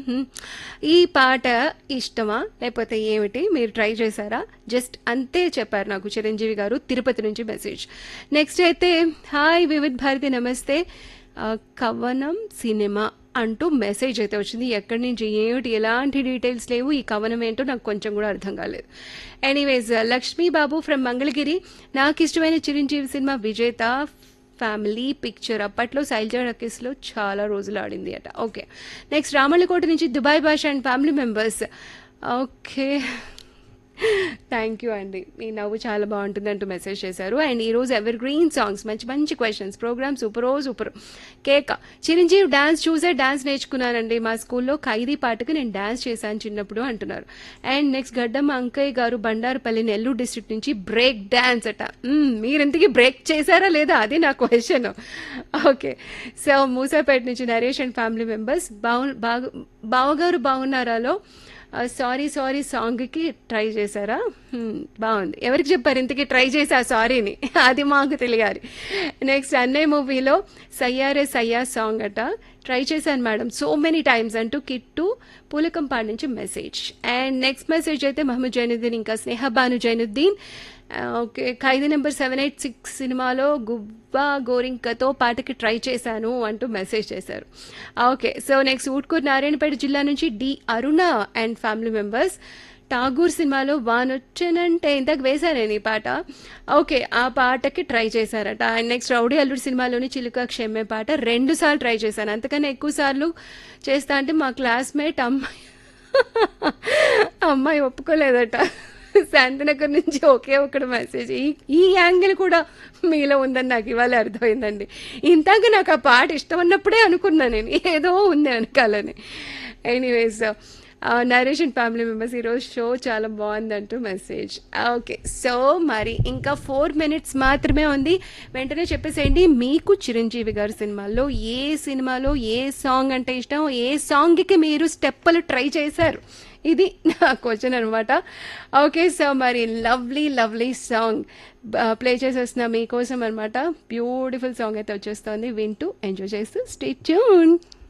మ్మ్హ్మ్. ఈ పాట ఇష్టమా లేకపోతే ఏమిటి మీరు ట్రై చేశారా జస్ట్ అంతే చెప్పారు నాకు చిరంజీవి గారు తిరుపతి నుంచి మెసేజ్ నెక్స్ట్ అయితే హాయ్ వివిధ్ భారతి నమస్తే ఆ, కవనం సినిమా అంటూ మెసేజ్ అయితే వచ్చింది ఎక్కడి నుంచి ఏమిటి ఎలాంటి డీటెయిల్స్ లేవు ఈ కవనం ఏంటో నాకు కొంచెం కూడా అర్థం కాలేదు ఎనీవేస్ లక్ష్మీ బాబు ఫ్రమ్ మంగళగిరి నాకు ఇష్టమైన చిరంజీవి సినిమా విజేత ఫ్యామిలీ పిక్చర్ అప్పట్లో శైలజా రకేష్లో చాలా రోజులు ఆడింది అట ఓకే నెక్స్ట్ రామళ్ళకోట నుంచి Dubai Bhasha and family members okay thank you అండి మీ నవ్వు చాలా బాగుంటుంది అంటూ మెసేజ్ చేశారు అండ్ ఈరోజు ఎవర్ గ్రీన్ సాంగ్స్ మంచి మంచి క్వశ్చన్స్ ప్రోగ్రామ్ సూపర్ సూపర్ కేక్ చిరంజీవి డాన్స్ చూసే డాన్స్ నేర్చుకున్నానండి మా స్కూల్లో ఖైదీ పాటకు నేను డాన్స్ చేశాను చిన్నప్పుడు అంటున్నారు అండ్ నెక్స్ట్ గడ్డమ్మ అంకయ్య గారు బండారుపల్లి నెల్లూరు డిస్ట్రిక్ట్ నుంచి బ్రేక్ డాన్స్ అట మ్మ్, మీరు ఇంతకీ బ్రేక్ చేశారా లేదా అది నా క్వశ్చన్ ఓకే సో మూసాపేట నుంచి నరేష్ అండ్ ఫ్యామిలీ మెంబర్స్ బాగు బాగు బావగారు బాగున్నారాలో సారీ సారీ సాంగ్కి ట్రై చేశారా హ్మ్, బాగుంది ఎవరికి చెప్పారు ఇంతకీ ట్రై చేశా సారీని అది మాకు తెలియాలి నెక్స్ట్ అన్నయ్య మూవీలో సయ్యారే సయ్యా సాంగ్ అట ట్రై చేశాను మేడం సో మెనీ టైమ్స్ అంటూ కిట్టు పూలకంపాడు నుంచి మెసేజ్ అండ్ నెక్స్ట్ మెసేజ్ అయితే మహమ్మద్ జైనుద్దీన్ ఇంకా స్నేహబాను జైనుద్దీన్ ఆ, okay Khaidi number seven eight six సినిమాలో గుబ్బా గోరింకతో పాటకి ట్రై చేశాను అంటూ మెసేజ్ చేశారు okay so next Utkur Narayanpet జిల్లా నుంచి D Aruna and family members Tagore సినిమాలో వానొచ్చానంటే ఇంతకు వేశాను నేను ఈ పాట ఓకే ఆ పాటకి ట్రై చేశారట అండ్ నెక్స్ట్ రౌడీ అల్లుడు సినిమాలోని చిలుక క్షమ్మే పాట రెండు సార్లు ట్రై చేశాను అంతకన్నా ఎక్కువ సార్లు చేస్తా అంటే మా క్లాస్మేట్ అమ్మాయి అమ్మాయి ఒప్పుకోలేదట శాంతినగర్ నుంచి ఒకే ఒకటి మెసేజ్ ఈ ఈ యాంగిల్ కూడా మీలో ఉందని నాకు ఇవాళ అర్థమైందండి ఇంతగా నాకు ఆ పాట ఇష్టం అన్నప్పుడే అనుకున్నా నేను ఏదో ఉంది వెనకాలని anyways Naresh and family members ఈరోజు షో చాలా బాగుందంటూ మెసేజ్ ఓకే సో మరి ఇంకా ఫోర్ మినిట్స్ మాత్రమే ఉంది వెంటనే చెప్పేసేయండి మీకు చిరంజీవి గారి సినిమాల్లో ఏ సినిమాలో ఏ సాంగ్ అంటే ఇష్టం ఏ సాంగ్కి మీరు స్టెప్పులు ట్రై చేశారు ఇది నా క్వశ్చన్ అనమాట ఓకే సో మరి లవ్లీ లవ్లీ సాంగ్ ప్లే చేసేస్తున్నా మీకోసం అనమాట బ్యూటిఫుల్ సాంగ్ అయితే వచ్చేస్తుంది వింటూ ఎంజాయ్ చేస్తూ స్టే ట్యూన్